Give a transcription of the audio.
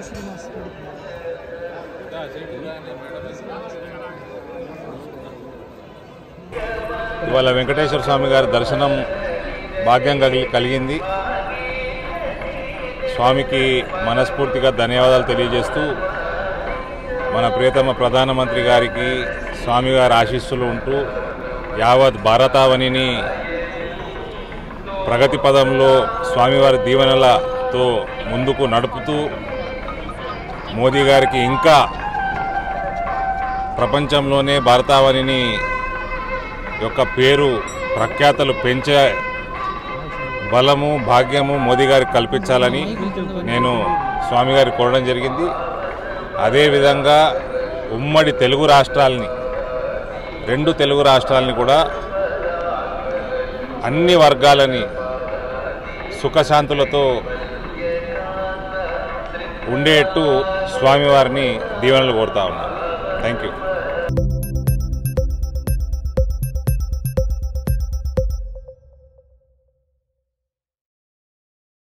శ్రీనివాస్ ఇవాళ వెంకటేశ్వర స్వామి గారి దర్శనం భాగ్యం కలిగి కలిగింది స్వామికి మనస్ఫూర్తిగా ధన్యవాదాలు తెలియజేస్తూ మన ప్రియతమ ప్రధానమంత్రి గారికి స్వామి గారి ఆశీస్సులు ఉంటూ యావత్ భారతావనిని ప్రగతి పదంలో స్వామివారి దీవెనలతో ముందుకు నడుపుతూ మోదీ గారికి ఇంకా ప్రపంచంలోనే భారతావనిని యొక్క పేరు ప్రఖ్యాతలు పెంచే బలము భాగ్యము మోదీ గారికి కల్పించాలని నేను స్వామి గారికి కోరడం జరిగింది అదేవిధంగా ఉమ్మడి తెలుగు రాష్ట్రాలని రెండు తెలుగు రాష్ట్రాలని కూడా అన్ని వర్గాలని సుఖశాంతులతో ఉండేట్టు స్వామివారిని దీవెనలు కోరుతా ఉన్నాను థ్యాంక్ యూ